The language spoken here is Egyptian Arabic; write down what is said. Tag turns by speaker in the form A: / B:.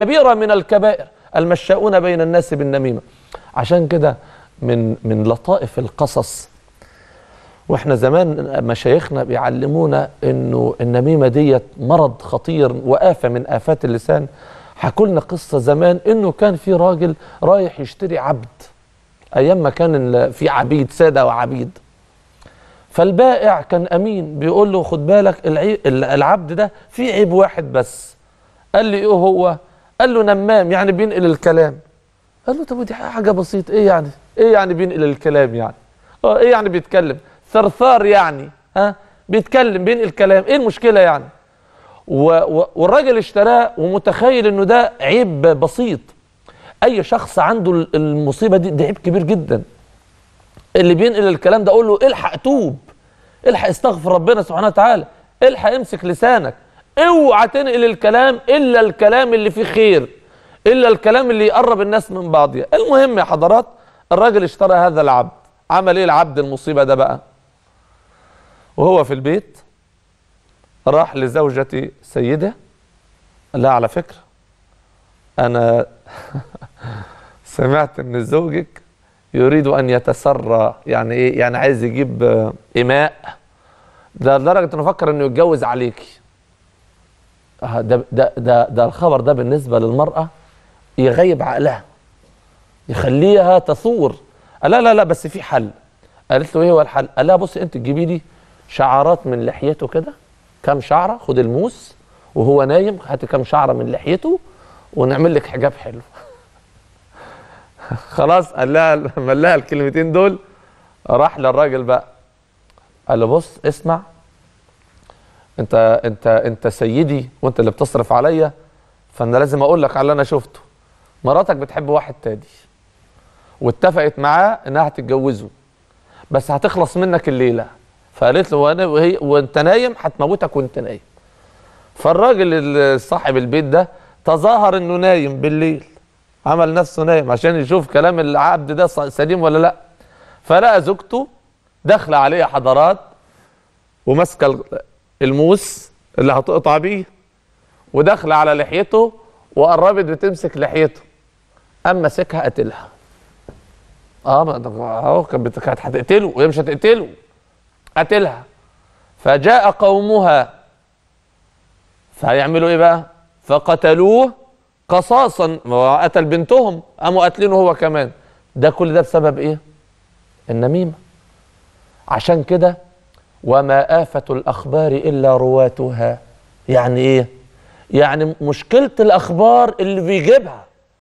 A: كبيرة من الكبائر المشاؤون بين الناس بالنميمة عشان كده من من لطائف القصص واحنا زمان مشايخنا بيعلمونا انه النميمة ديت مرض خطير وآفة من آفات اللسان حكوا لنا قصة زمان انه كان في راجل رايح يشتري عبد ايام ما كان في عبيد سادة وعبيد فالبائع كان امين بيقول له خد بالك العي... العبد ده فيه عيب واحد بس قال لي ايه هو قال له نمام يعني بينقل الكلام قال له طب دي حاجه بسيطه ايه يعني ايه يعني بينقل الكلام يعني اه ايه يعني بيتكلم ثرثار يعني ها بيتكلم بينقل الكلام ايه المشكله يعني و... و... والراجل اشتراه ومتخيل انه ده عيب بسيط اي شخص عنده المصيبه دي ده عيب كبير جدا اللي بينقل الكلام ده اقول له الحق توب الحق استغفر ربنا سبحانه وتعالى الحق امسك لسانك اوعى تنقل الكلام الا الكلام اللي فيه خير الا الكلام اللي يقرب الناس من بعضها المهم يا حضرات الراجل اشترى هذا العبد عمل ايه العبد المصيبه ده بقى وهو في البيت راح لزوجة سيده قال لها على فكره انا سمعت ان زوجك يريد ان يتسرى يعني ايه يعني عايز يجيب اماء ده لدرجه انه فكر انه يتجوز عليكي ده ده ده ده الخبر ده بالنسبه للمراه يغيب عقلها يخليها تثور لا لا لا بس في حل قالت له ايه هو الحل قال لها بصي انت تجيبي لي شعرات من لحيته كده كام شعره خد الموس وهو نايم هاتي كام شعره من لحيته ونعمل لك حجاب حلو خلاص قال لها لما لها الكلمتين دول راح للراجل بقى قال له بص اسمع انت انت انت سيدي وانت اللي بتصرف عليا فانا لازم اقول لك على اللي انا شفته مراتك بتحب واحد تاني واتفقت معاه انها هتتجوزه بس هتخلص منك الليله فقالت له وانا وهي وانت نايم هتموتك وانت نايم فالراجل صاحب البيت ده تظاهر انه نايم بالليل عمل نفسه نايم عشان يشوف كلام العبد ده سليم ولا لا فلقى زوجته داخله عليه حضرات وماسكه الموس اللي هتقطع بيه وداخله على لحيته وقربت بتمسك لحيته اما ماسكها قتلها اه اهو كانت كانت هتقتله وهي مش هتقتله قتلها فجاء قومها فهيعملوا ايه بقى فقتلوه قصاصا قتل بنتهم قاموا قاتلينه هو كمان ده كل ده بسبب ايه النميمه عشان كده وما آفة الأخبار إلا رواتها يعني إيه؟ يعني مشكلة الأخبار اللي بيجيبها